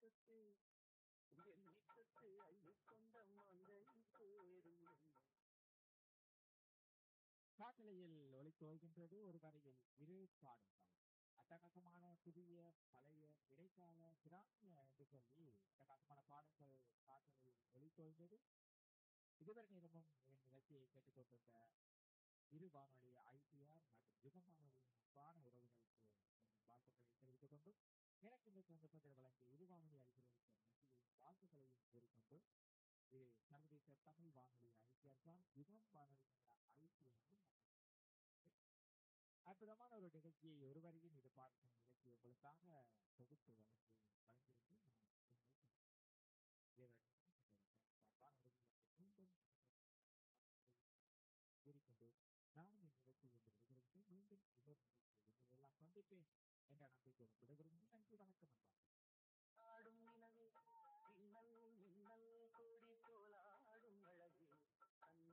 சொத்து எண்ணி சொத்து அள்ளி கொண்ட மங்கை சேரும் காட்டலையில் ஒலித்து வருகின்றது ஒரு வரையில் இரு பாடல்கள் அட்டகாசமான புதிய பழைய இடைக்கால கிராமிய என்று சொல்லி அட்டகாசமான பாடல்கள் காட்டலையில் ஒலித்து வருகிறது இதுவரை நேரமும் என் நிகழ்ச்சியை கேட்டுக்கொண்டிருந்த இரு வானொலி ஐபிஆர் மற்றும் யுகம் வானொலியின் அன்பான உறவுகளுக்கு என் வாழ்த்துக்களை தெரிவித்துக் கொண்டும் எனக்கு இந்த சந்தர்ப்பத்தில் வழங்கிய இரு வானொலி அறிஞர்களுக்கு நன்றியையும் வாழ்த்துக்களையும் கூறிக்கொண்டு இது சர்வதேச தமிழ் வானொலி ஐபிஆர் தான் யுகம் வானொலி என்ற ஐபிஎம் அற்புதமான ஒரு நிகழ்ச்சியை ஒருவரையும் இது பார்க்கும் நிகழ்ச்சி உங்களுக்காக தொகுத்து வழங்கி வழங்கியிருந்து நான் மீண்டும் கூறிக்கொண்டு நானும் என் நிகழ்ச்சி என்று விடுகிறேன் மீண்டும் இன்னொரு நிகழ்ச்சி எல்லாம் சந்திப்பேன் என்ற நம்பிக்கையோடு விடுகிறேன் நன்றி வணக்கம்